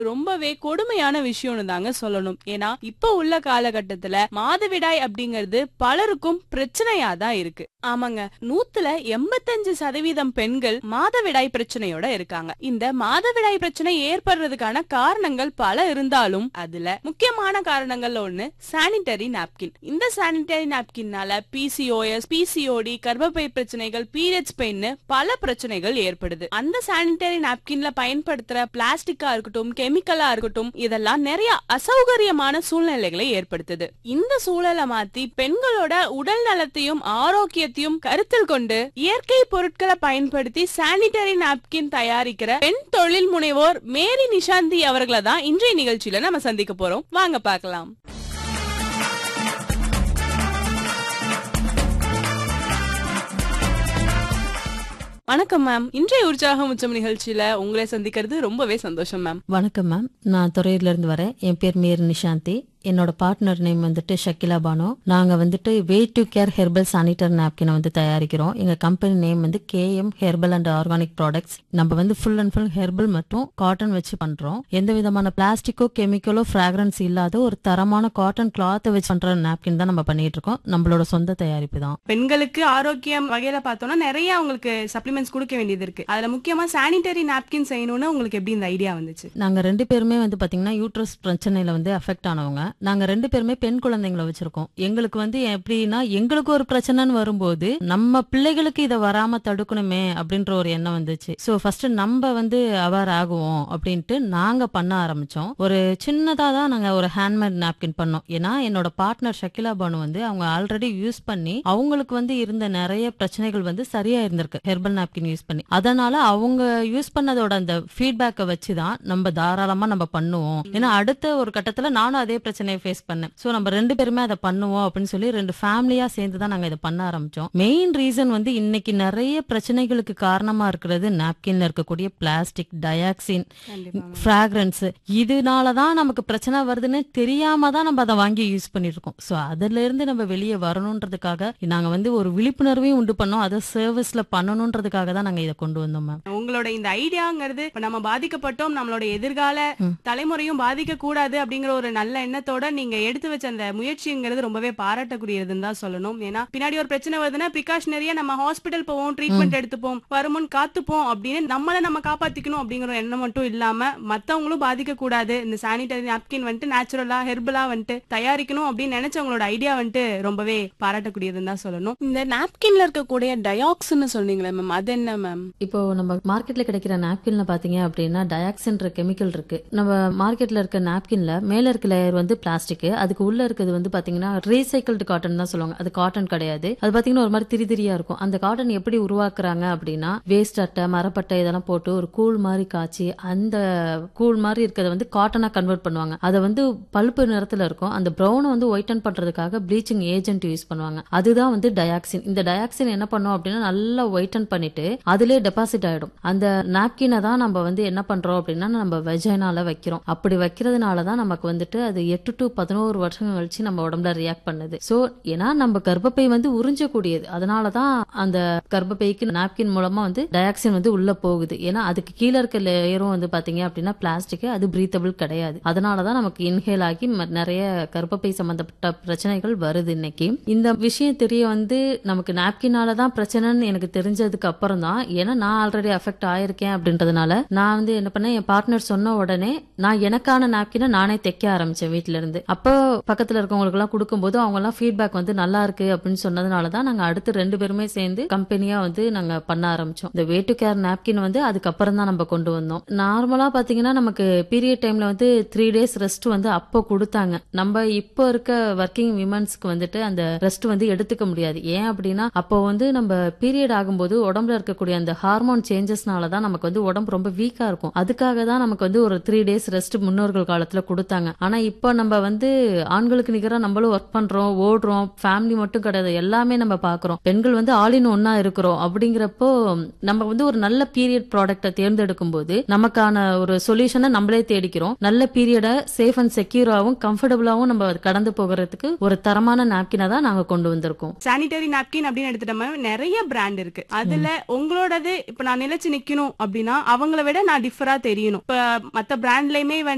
ரொம்பவே கொடுமையான விஷயம்னு தாங்க சொல்லணும் ஏன்னா இப்ப உள்ள காலகட்டத்துல மாதவிடாய் அப்படிங்கிறது பலருக்கும் பிரச்சனையா தான் இருக்கு ஆமாங்க நூத்துல எண்பத்தஞ்சு சதவீதம் பெண்கள் மாதவிடாய் பிரச்சனையோட இருக்காங்க இந்த மாதவிடாய் பிரச்சனை ஏற்படுறதுக்கான காரணங்கள் பல இருந்தாலும் அதுல முக்கியமான காரணங்கள் ஒண்ணு சானிட்டரி நாப்கின் இந்த சானிட்டரி நாப்கின்னால பிசிஓஎஸ் பிசிஓடி கர்ப்பப்பை பிரச்சனைகள் பீரியட்ஸ் பெயின் பல பிரச்சனைகள் ஏற்படுது அந்த சானிட்டரி நாப்கின்ல பயன்படுத்துற பிளாஸ்டிக்கா இருக்கட்டும் கெமிக்கலா இருக்கட்டும் இதெல்லாம் நிறைய அசௌகரியமான சூழ்நிலைகளை ஏற்படுத்துது இந்த சூழலை மாத்தி பெண்களோட உடல் நலத்தையும் ஆரோக்கியத்தையும் கருத்தில் கொண்டு இயற்கை பொருட்களை பயன்படுத்தி சானிட்டரி நாப்கின் தயாரிக்கிற பெண் தொழில் முனைவோர் மேரி நிஷாந்தி அவர்களை தான் இன்றைய நிகழ்ச்சியில நம்ம சந்திக்க போறோம் வாங்க பார்க்கலாம் வணக்கம் மேம் இன்றைய உற்சாகம் உச்சம் நிகழ்ச்சியில உங்களை சந்திக்கிறது ரொம்பவே சந்தோஷம் மேம் வணக்கம் மேம் நான் துறையூர்ல இருந்து வரேன் என் பேர் மேர் நிஷாந்தி என்னோட பார்ட்னர் நேம் வந்துட்டு ஷக்கிலா பானு நாங்க வந்துட்டு way to care herbal sanitary நாப்கினை வந்து தயாரிக்கிறோம் எங்க கம்பெனி நேம் வந்து K M herbal and organic products நம்ம வந்து ஃபுல் அண்ட் ஃபுல் ஹெர்பல் மற்றும் காட்டன் வச்சு பண்றோம் எந்த விதமான பிளாஸ்டிக்கோ கெமிக்கலோ ஃப்ராக்ரன்ஸ் இல்லாத ஒரு தரமான காட்டன் கிளாத்தை வச்சு பண்ற நாப்கின் தான் நம்ம பண்ணிட்டு இருக்கோம் நம்மளோட சொந்த தயாரிப்பு தான் பெண்களுக்கு ஆரோக்கியம் வகையில பார்த்தோம்னா நிறைய அவங்களுக்கு சப்ளிமெண்ட்ஸ் கொடுக்க வேண்டியது இருக்கு அதுல முக்கியமா சானிட்டரி நாப்கின் செய்யணும்னு உங்களுக்கு எப்படி இந்த ஐடியா வந்துச்சு நாங்க ரெண்டு பேருமே வந்து பாத்தீங்கன்னா யூட்ரஸ் பிரச்சனையில வந்து அஃபெக்ட் ஆனவங்க நாங்க ரெண்டு பேருமே பெண் குழந்தைங்களை வச்சிருக்கோம் எங்களுக்கு வந்து எப்படின்னா எங்களுக்கு ஒரு பிரச்சனைன்னு வரும்போது நம்ம பிள்ளைகளுக்கு இதை வராம தடுக்கணுமே அப்படின்ற ஒரு எண்ணம் வந்துச்சு சோ ஃபர்ஸ்ட் நம்ம வந்து அவேர் ஆகுவோம் அப்படின்ட்டு நாங்க பண்ண ஆரம்பிச்சோம் ஒரு சின்னதா தான் நாங்க ஒரு ஹேண்ட்மேட் நாப்கின் பண்ணோம் ஏன்னா என்னோட பார்ட்னர் ஷக்கிலா பானு வந்து அவங்க ஆல்ரெடி யூஸ் பண்ணி அவங்களுக்கு வந்து இருந்த நிறைய பிரச்சனைகள் வந்து சரியா இருந்திருக்கு ஹெர்பல் நாப்கின் யூஸ் பண்ணி அதனால அவங்க யூஸ் பண்ணதோட அந்த ஃபீட்பேக்கை வச்சு தான் நம்ம தாராளமா நம்ம பண்ணுவோம் ஏன்னா அடுத்த ஒரு கட்டத்துல நானும் அதே பிரச்சனையை ஃபேஸ் பண்ணேன் சோ நம்ம ரெண்டு பேருமே அதை பண்ணுவோம் அப்படின்னு சொல்லி ரெண்டு ஃபேமிலியா சேர்ந்து தான் நாங்க இதை பண்ண ஆரம்பிச்சோம் மெயின் ரீசன் வந்து இன்னைக்கு நிறைய பிரச்சனைகளுக்கு காரணமா இருக்கிறது நாப்கின்ல இருக்கக்கூடிய பிளாஸ்டிக் டயாக்சின் ஃப்ராக்ரன்ஸ் இதனால தான் நமக்கு பிரச்சனை வருதுன்னு தெரியாம தான் நம்ம அதை வாங்கி யூஸ் பண்ணிட்டு இருக்கோம் ஸோ அதுல இருந்து நம்ம வெளியே வரணுன்றதுக்காக நாங்க வந்து ஒரு விழிப்புணர்வையும் உண்டு பண்ணோம் அதை சர்வீஸ்ல பண்ணணுன்றதுக்காக தான் நாங்க இதை கொண்டு வந்தோம் மேம் உங்களோட இந்த ஐடியாங்கிறது இப்ப நம்ம பாதிக்கப்பட்டோம் நம்மளோட எதிர்கால தலைமுறையும் பாதிக்க கூடாது அப்படிங்கிற ஒரு நல்ல எண்ணத்தோட நீங்க எடுத்து வச்ச அந்த முயற்சிங்கிறது ரொம்பவே பாராட்டக்கூடியதுன்னு தான் சொல்லணும் ஏன்னா பின்னாடி ஒரு பிரச்சனை வருதுன்னா ப்ரிகாஷனரியா நம்ம ஹாஸ்பிட்டல் போவோம் ட்ரீட்மெண்ட் எடுத்துப்போம் வருமுன் காத்துப்போம் அப்படின்னு நம்மள நம்ம காப்பாத்திக்கணும் அப்படிங்கிற எண்ணம் மட்டும் இல்லாம மத்தவங்களும் பாதிக்க கூடாது இந்த சானிட்டரி நாப்கின் வந்துட்டு நேச்சுரலா ஹெர்பலா வந்துட்டு தயாரிக்கணும் அப்படின்னு நினைச்சவங்களோட ஐடியா வந்துட்டு ரொம்பவே பாராட்டக்கூடியதுன்னு தான் சொல்லணும் இந்த நாப்கின்ல இருக்கக்கூடிய டயாக்ஸ்ன்னு சொன்னீங்களே மேம் அது என்ன மேம் இப்போ நம்ம மார்க்கெட்ல கிடைக்கிற நாப்கின்ல பாத்தீங்க அப்படின்னா டயாக்சின்ற கெமிக்கல் இருக்கு நம்ம மார்க்கெட்ல இருக்க நாப்கின்ல மேல இருக்க லேயர் வந்து பிளாஸ்டிக் அதுக்கு உள்ள இருக்கிறது வந்து பாத்தீங்கன்னா ரீசைக்கிள்டு காட்டன் தான் சொல்லுவாங்க அது காட்டன் கிடையாது அது பாத்தீங்கன்னா ஒரு மாதிரி திரி திரியா இருக்கும் அந்த காட்டன் எப்படி உருவாக்குறாங்க அப்படின்னா வேஸ்ட் அட்டை மரப்பட்டை இதெல்லாம் போட்டு ஒரு கூழ் மாதிரி காய்ச்சி அந்த கூழ் மாதிரி இருக்கிறத வந்து காட்டனா கன்வெர்ட் பண்ணுவாங்க அதை வந்து பழுப்பு நிறத்துல இருக்கும் அந்த ப்ரௌனை வந்து ஒயிட்டன் பண்றதுக்காக ப்ளீச்சிங் ஏஜென்ட் யூஸ் பண்ணுவாங்க அதுதான் வந்து டயாக்சின் இந்த டயாக்சின் என்ன பண்ணும் அப்படின்னா நல்லா ஒயிட்டன் பண்ணிட்டு அதுலயே டெபாசிட் ஆயிடும் அந்த நாப்கினை தான் நம்ம வந்து என்ன பண்றோம் அப்படின்னா நம்ம வெஜைனால வைக்கிறோம் அப்படி வைக்கிறதுனால தான் நமக்கு வந்துட்டு அது எட்டு டு பதினோரு வருஷம் கழிச்சு நம்ம உடம்புல ரியாக்ட் பண்ணுது சோ ஏன்னா நம்ம கர்ப்பப்பை வந்து உறிஞ்சக்கூடியது அதனால தான் அந்த கர்ப்பப்பைக்கு நாப்கின் மூலமா வந்து டயாக்சின் வந்து உள்ள போகுது ஏன்னா அதுக்கு கீழே இருக்க லேயரும் வந்து பாத்தீங்க அப்படின்னா பிளாஸ்டிக் அது பிரீத்தபிள் கிடையாது அதனால தான் நமக்கு இன்ஹேல் ஆகி ம- நிறைய கர்ப்பப்பை சம்பந்தப்பட்ட பிரச்சனைகள் வருது இன்னைக்கு இந்த விஷயம் தெரிய வந்து நமக்கு நாப்கினால தான் பிரச்சனைன்னு எனக்கு தெரிஞ்சதுக்கு அப்புறம் தான் ஏன்னா நான் ஆல்ரெடி அஃபெக்ட் ஆயிருக்கேன் அப்படின்றதுனால நான் வந்து என்ன பண்ணேன் என் பார்ட்னர் சொன்ன உடனே நான் எனக்கான நாப்கினை நானே தைக்க ஆரம்பிச்சேன் வீட்ல இருந்து அப்போ பக்கத்துல இருக்கவங்களுக்கு எல்லாம் கொடுக்கும்போது அவங்க எல்லாம் ஃபீட்பேக் வந்து நல்லா இருக்கு அப்படின்னு சொன்னதுனால தான் நாங்க அடுத்து ரெண்டு பேருமே சேர்ந்து கம்பெனியா வந்து நாங்க பண்ண ஆரம்பிச்சோம் இந்த வே டு கேர் நாப்கின் வந்து அதுக்கப்புறம் தான் நம்ம கொண்டு வந்தோம் நார்மலா பாத்தீங்கன்னா நமக்கு பீரியட் டைம்ல வந்து த்ரீ டேஸ் ரெஸ்ட் வந்து அப்போ கொடுத்தாங்க நம்ம இப்போ இருக்க ஒர்க்கிங் விமன்ஸ்க்கு வந்துட்டு அந்த ரெஸ்ட் வந்து எடுத்துக்க முடியாது ஏன் அப்படின்னா அப்போ வந்து நம்ம பீரியட் ஆகும்போது உடம்புல இருக்கக்கூடிய அந்த ஹார்மோன் சேஞ்சஸ்னால தான் நமக்கு வந்து உடம்பு ரொம்ப வீக்கா இருக்கும் அதுக்காக தான் நமக்கு வந்து ஒரு த்ரீ டேஸ் ரெஸ்ட் முன்னோர்கள் காலத்துல கொடுத்தாங்க ஆனா இப்போ நம்ம வந்து ஆண்களுக்கு நிகரா நம்மளும் ஒர்க் பண்றோம் ஓடுறோம் ஃபேமிலி மட்டும் கிடையாது எல்லாமே நம்ம பாக்குறோம் பெண்கள் வந்து ஆல் இன் ஒன்னா இருக்கிறோம் அப்படிங்கிறப்போ நம்ம வந்து ஒரு நல்ல பீரியட் ப்ராடக்ட்டை தேர்ந்தெடுக்கும் போது நமக்கான ஒரு சொல்யூஷனை நம்மளே தேடிக்கிறோம் நல்ல பீரியடை சேஃப் அண்ட் செக்யூராகவும் கம்ஃபர்டபுளாகவும் நம்ம கடந்து போகிறதுக்கு ஒரு தரமான நாப்கினை தான் நாங்க கொண்டு வந்திருக்கோம் சானிட்டரி நாப்கின் அப்படின்னு எடுத்துட்டோம்னா நிறைய பிராண்ட் இருக்கு அதுல உங்களோடது இப்ப நான் நிலைச்சு நிக்கணும் அப்படின்னா அவங்கள விட நான் டிஃபரா தெரியணும் இப்ப மத்த பிராண்ட்லயுமே